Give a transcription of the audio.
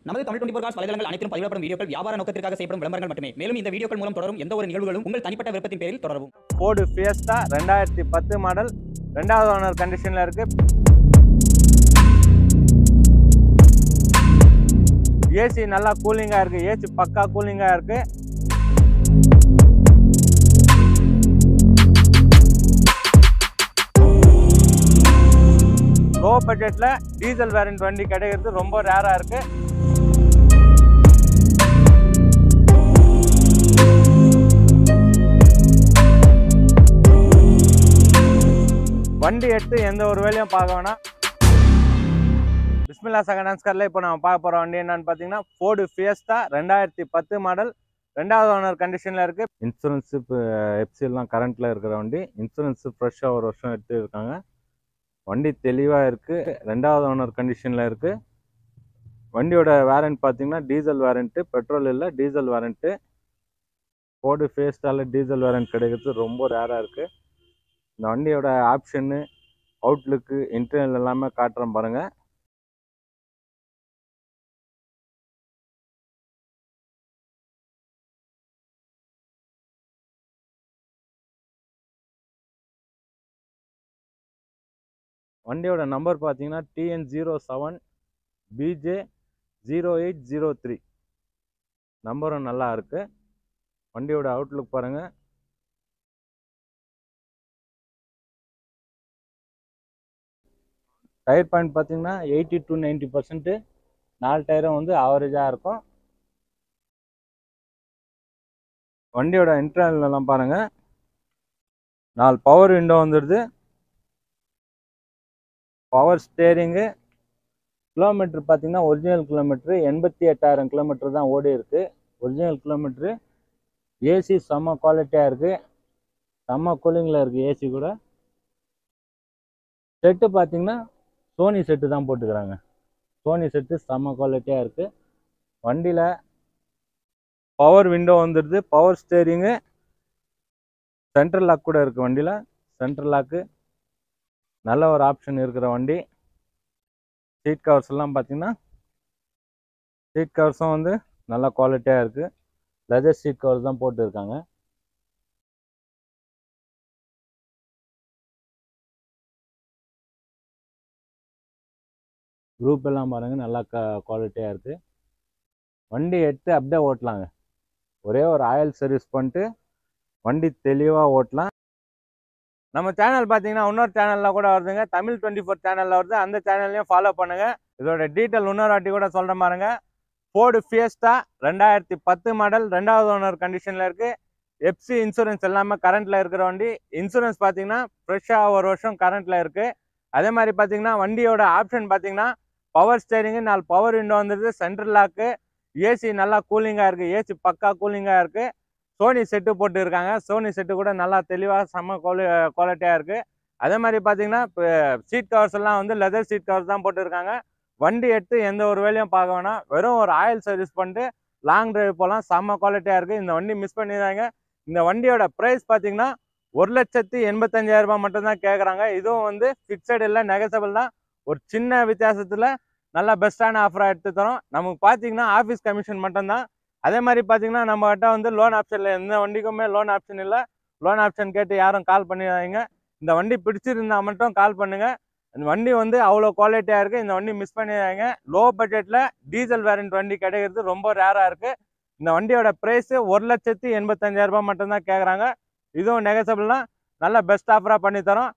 நமது Tamil twenty cos வலைதளங்கள் அனைத்தும் பதிவிடப்படும் வீடியோக்கள் வியாபார நோக்கத்திற்காக செய்யப்படும் விளம்பரங்கள் மட்டுமே மேலும் இந்த வீடியோக்கள் மூலம் தொடரும் எந்த ஒரு நிகழ்வுகளும் உங்கள் தனிப்பட்ட விருப்பத்தின் பேரில் தொடரவும் ஃபோர்டு ஃபியஸ்டா ரெண்டாயிரத்தி பத்து மாடல் ரெண்டாவது ஓனர் கண்டிஷனில் இருக்கு ஏசி நல்லா கூலிங்காக இருக்கு ஏசி பக்கா கூலிங்காக இருக்கு லோ பட்ஜெட்டில் டீசல் வேரியன்ட் வண்டி கிடைக்கிறது ரொம்ப ரேராக இருக்கு வண்டி எடுத்து எந்த ஒரு வேலையும் பார்க்க வேணாம் பிஸ்மில்லா சகனான்ஸ்கரில் இப்போ நம்ம பார்க்க போகிற வண்டி என்னன்னு பார்த்தீங்கன்னா ஃபோர்டு ஃபியஸ்டா ரெண்டாயிரத்தி பத்து மாடல் ரெண்டாவது ஓனர் கண்டிஷனில் இருக்குது இன்சூரன்ஸ் இப்போ எப்சிலாம் கரண்ட்டில் இருக்கிற வண்டி இன்சூரன்ஸ் ஃப்ரெஷ்ஷாக ஒரு வருஷம் எடுத்து இருக்காங்க வண்டி தெளிவாக இருக்குது ரெண்டாவது ஓனர் கண்டிஷனில் இருக்குது வண்டியோட வேரண்ட் பார்த்தீங்கன்னா டீசல் வேரண்ட்டு பெட்ரோல் இல்லை டீசல் வேரண்ட்டு ஃபோர்டு ஃபேஸ்டால டீசல் வேரண்ட் கிடைக்கிறது ரொம்ப ரேராக இருக்குது இந்த வண்டியோட ஆப்ஷனு அவுட்லுக்கு இன்டர்னல் எல்லாமே காட்டுறேன் பாருங்க வண்டியோட நம்பர் பார்த்தீங்கன்னா TN zero seven BJ zero eight zero three நம்பரும் நல்லா இருக்கு வண்டியோட அவுட்லுக் பாருங்க டயர் பாயிண்ட் பார்த்தீங்கன்னா எயிட்டி டு நைன்ட்டி பர்சன்ட்டு நாலு டயரும் வந்து ஆவரேஜாக இருக்கும் வண்டியோட இன்டர்னல் எல்லாம் பாருங்கள் நாலு பவர் விண்டோ வந்துடுது பவர் ஸ்டேரிங்கு கிலோமீட்டர் பார்த்தீங்கன்னா ஒரிஜினல் கிலோமீட்ரு எண்பத்தி எட்டாயிரம் கிலோமீட்டர் தான் ஓடி இருக்கு ஒரிஜினல் கிலோமீட்ரு ஏசி செம்ம குவாலிட்டியாக இருக்குது செம்ம கூலிங்கில் இருக்குது ஏசி கூட செட்டு பார்த்தீங்கன்னா சோனி செட்டு தான் போட்டுக்கிறாங்க சோனி செட்டு செம்ம குவாலிட்டியாக இருக்குது வண்டியில் பவர் விண்டோ வந்துடுது பவர் ஸ்டேரிங்கு சென்ட்ரல் லாக் கூட இருக்குது வண்டியில் சென்ட்ரல் லாக்கு நல்ல ஒரு ஆப்ஷன் இருக்கிற வண்டி சீட் கவர்ஸ் எல்லாம் பார்த்தீங்கன்னா சீட் கவர்ஸும் வந்து நல்ல குவாலிட்டியாக இருக்குது லெதர் சீட் கவர் தான் போட்டுருக்காங்க குரூப் எல்லாம் பாருங்கள் நல்லா க குவாலிட்டியாக இருக்குது வண்டி எடுத்து அப்படியே ஓட்டலாங்க ஒரே ஒரு ஆயில் சர்வீஸ் பண்ணிட்டு வண்டி தெளிவாக ஓட்டலாம் நம்ம சேனல் பார்த்தீங்கன்னா இன்னொரு சேனலில் கூட வருதுங்க தமிழ் டுவெண்ட்டி ஃபோர் சேனலில் வருது அந்த சேனல்லையும் ஃபாலோ பண்ணுங்கள் இதோட டீட்டெயில் இன்னொரு வாட்டி கூட சொல்கிற பாருங்க ஃபோர்டு ஃபியஸ்டா ரெண்டாயிரத்தி பத்து மாடல் ரெண்டாவது ஓனர் கண்டிஷனில் இருக்குது எஃப்சி இன்சூரன்ஸ் எல்லாமே கரண்ட்டில் இருக்கிற வண்டி இன்சூரன்ஸ் பார்த்தீங்கன்னா ஃப்ரெஷ்ஷாக ஒரு வருஷம் கரண்ட்டில் இருக்குது அதே மாதிரி பார்த்தீங்கன்னா வண்டியோட ஆப்ஷன் பார்த்தீங்கன்னா பவர் ஸ்டேரிங்கு நாலு பவர் விண்டோ வந்துடுது சென்ட்ரல் லாக்கு ஏசி நல்லா கூலிங்காக இருக்குது ஏசி பக்கா கூலிங்காக இருக்குது சோனி செட்டு போட்டு இருக்காங்க சோனி செட்டு கூட நல்லா தெளிவாக செம்ம குவாலி குவாலிட்டியாக இருக்குது அதே மாதிரி பார்த்தீங்கன்னா இப்போ சீட் கவர்ஸ் எல்லாம் வந்து லெதர் சீட் கவர்ஸ் தான் போட்டுருக்காங்க வண்டி எடுத்து எந்த ஒரு வேலையும் பார்க்க வேணாம் வெறும் ஒரு ஆயில் சர்வீஸ் பண்ணிட்டு லாங் டிரைவ் போகலாம் செம்ம குவாலிட்டியாக இருக்குது இந்த வண்டி மிஸ் பண்ணிடுறாங்க இந்த வண்டியோட ப்ரைஸ் பார்த்தீங்கன்னா ஒரு லட்சத்தி எண்பத்தஞ்சாயிரம் ரூபாய் மட்டும்தான் கேட்குறாங்க இதுவும் வந்து ஃபிக்ஸட் இல்லை நெகசபிள் தான் ஒரு சின்ன வித்தியாசத்தில் நல்லா பெஸ்ட்டான ஆஃபராக எடுத்து தரோம் நமக்கு பார்த்தீங்கன்னா ஆஃபீஸ் கமிஷன் மட்டும்தான் அதே மாதிரி பார்த்தீங்கன்னா நம்ம கிட்ட வந்து லோன் ஆப்ஷனில் எந்த வண்டிக்குமே லோன் ஆப்ஷன் இல்லை லோன் ஆப்ஷன் கேட்டு யாரும் கால் பண்ணிடாதீங்க இந்த வண்டி பிடிச்சிருந்தா மட்டும் கால் பண்ணுங்க இந்த வண்டி வந்து அவ்வளோ குவாலிட்டியாக இருக்குது இந்த வண்டி மிஸ் பண்ணிடாதீங்க லோ பட்ஜெட்டில் டீசல் வேரியன்ட் வண்டி கிடைக்கிறது ரொம்ப ரேராக இருக்குது இந்த வண்டியோட ப்ரைஸு ஒரு லட்சத்தி எண்பத்தஞ்சாயிரம் ரூபாய் மட்டும்தான் கேட்குறாங்க இதுவும் நெகசபிள்னா நல்ல பெஸ்ட் ஆஃபராக பண்ணி தரோம்